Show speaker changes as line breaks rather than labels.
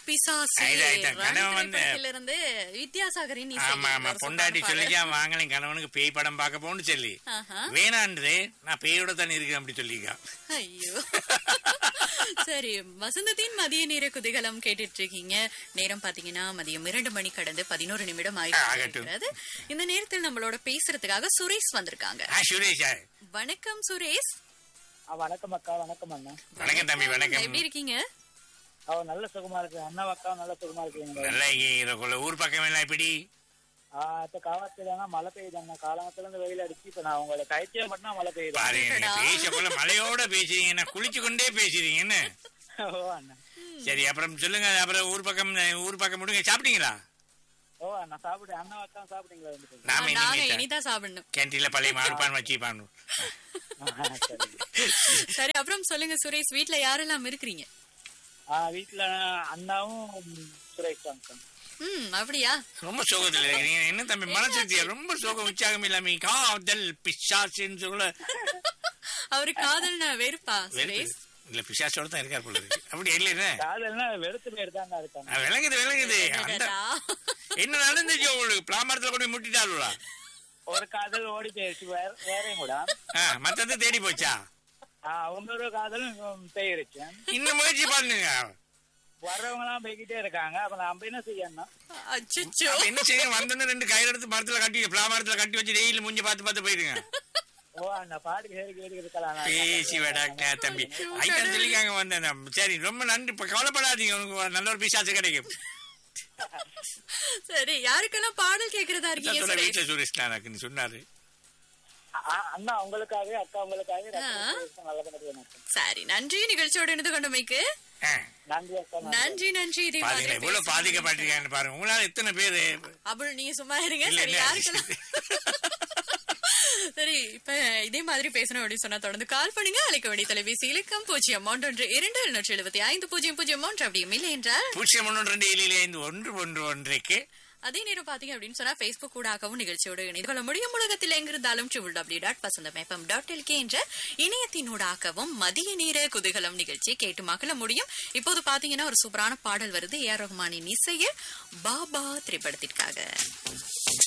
பிசாசு
ஆயிட்டா, ஆயிட்டா. கனவு வந்து-
இருந்து வித்யாசாகரின் இசை.
ஆமா ஆமா
ஒரு
பொண்டாட்டி
சூப்பரான
சொல்லிச்சா வாங்கலையும் கணவனுக்கு பேய் படம் பார்க்க போன்னு சொல்லி
ஆஹா.
வேணான்றே நான் பேயோட தான் இருக்கேன் அப்படி சொல்லிக்கா
ஐயோ சரி வசந்தத்தின் மதிய நேர குதூகலம் கேட்டுட்டு இருக்கீங்க நேரம் பாத்தீங்கன்னா மதியம் இரண்டு மணி கடந்து பதினோரு நிமிடம்
ஆகட்டும்.
ஆகிட்டு இந்த நேரத்தில் நம்மளோட பேசுறதுக்காக சுரேஷ் வந்திருக்காங்க
ஆ சுரேஷா
வணக்கம் சுரேஷ்
ஆ, வணக்கம் அக்கா வணக்கம் அண்ணா
வணக்கம் தம்பி வணக்கம்
எப்படி இருக்கீங்க
அவ நல்ல சுகமா இருக்கு அண்ணா அக்கா நல்ல சுகமா இருக்கீங்க
நல்லா இருக்கீங்க ஊர் பக்கம் எல்லாம் எப்படி
ஆஹ் இப்ப காவத்துல மழை பெய்யுது அண்ணா காலத்துல இருந்து வெயில் அடிச்சு இப்ப நான் உங்களை கைத்திய மட்டும் மழை பெய்யுது
பாருங்க நீங்க
அடடா.
பேசக்குள்ள மழையோட பேசுறீங்க நான் குளிச்சு கொண்டே பேசுறீங்கன்னு
ஓ அண்ணா
சரி அப்புறம் சொல்லுங்க அப்புறம் ஊர் பக்கம் ஊர் பக்கம் முடிங்க சாப்பிட்டீங்களா
ஓ அண்ணா சாப்பிடு அண்ணா அக்கா சாப்பிட்டீங்களா வந்துட்டு
நாம
நாங்க
இனிமே
இனிதான் சாப்பிடணும்
கேன்டீன்ல பழைய மாறுப்பான் வச்சுப்பான்
ஆஹ், சரி
சரி அப்புறம் சொல்லுங்க சுரேஷ் வீட்ல யாரெல்லாம் இருக்கிறீங்க
ஆஹ் வீட்டுல அண்ணாவும் சுரேஷ் தான்
ம் அப்படியா
ரொம்ப சோகத்துல இருக்கிறீங்க என்ன தம்பி மனசு ரொம்ப சோகம் உற்சாகம் இல்லாம காதல் பிசாசுன்னு சொல்ல
அவரு காதல்னா வெறுப்பா
வெறுப்பு.
சுரேஷ்
இல்ல பிசாசோட தான் இருக்கார் போல இருக்கு அப்படி இல்லைன்னு
காதல்னா வெறுத்து பேர் தான் இருக்காங்க
ஆ, விளங்குது விளங்குது அந்த
அடடா.
என்ன நடந்துச்சு உங்களுக்கு பிளாமரத்துல கொண்டு போய் முட்டிட்டாளுவா
ஒரு காதல் ஓடி போயிருச்சு வேற வேறையும் கூட
ஆ, மத்தது தேடி போச்சா
ஆஹ் இன்னொரு காதலும் பெய்யிருச்சு
இன்னும் முயற்சி பண்ணுங்க
வர்றவங்க எல்லாம் போய்கிட்டே இருக்காங்க அப்ப நம்ம என்ன செய்யணும்
அச்சச்சோ
அப்ப என்ன செய்ய வந்தோன்னு ரெண்டு கயிறு எடுத்து மரத்துல கட்டி பிளாமரத்துல கட்டி வச்சு டெய்லி மூஞ்சி பார்த்து பார்த்து போயிடுங்க
ஓ அண்ணா பாட்டுக்கு சரி கேட்டு இருக்கலாம்
பேசி விடாக்க தம்பி ஐட்டம் சொல்லிக்காங்க வந்தேன் சரி ரொம்ப நன்றி இப்ப கவலைப்படாதீங்க உங்களுக்கு ஒரு நல்ல ஒரு பிசாசு கிடைக்கும்
சரி யாருக்கெல்லாம் பாடல் கேக்குறதா இருக்கீங்க
சொல்ல
சுரேஷ்
வீட்டுல சுரேஷ்லான்னு சொன்னாரு
அ- அண்ணா உங்களுக்காக அக்கா உங்களுக்காக
ஆ.
நல்ல பண்ணி வணக்கம்
சரி நன்றி நிகழ்ச்சியோட இணைந்து கொண்டமைக்கு
ஆ,
நன்றி அக்கா நன்றி.
நன்றி நன்றி இதே
பாருங்க
மாதிரி
இவ்வளவு
பேசுங்க.
பாதிக்கப்பட்டிருக்கான்னு பாருங்க உங்களால எத்தனை பேரு
அபுல் நீங்க சும்மா இருங்க
இல்ல,
சரி
இல்ல.
யாருக்கெல்லாம் சரி இப்ப இதே மாதிரி பேசணும் அப்படின்னு சொன்னா தொடர்ந்து கால் பண்ணுங்க அழைக்க வேண்டிய தொலைபேசி இலக்கம் பூஜ்ஜியம் ஒன்று இரண்டு எழுநூற்றி எழுபத்தி ஐந்து பூஜ்ஜியம் பூஜ்ஜியம் ஒன்று அப்படியும் இல்லை என்றால்
பூஜ்ஜியம் ஒன்று ரெண்டு ஏழு ஐந்து ஒன்று ஒன்று ஒன்றைக்கு
அதே நேரம் பாத்தீங்க அப்படின்னு சொன்னா Facebook கூடாகவும் நிகழ்ச்சியோடு இணைந்து கொள்ள முடியும் உலகத்தில் எங்கிருந்தாலும் triple W dot Vasantham FM dot L K என்ற இணையத்தினூடாகவும் மதிய நேர குதூகலம் நிகழ்ச்சி கேட்டு மகள முடியும் இப்போது பாத்தீங்கன்னா ஒரு சூப்பரான பாடல் வருது ஏஆர் ரஹ்மானின் இசையில் பாபா திரைப்படத்திற்காக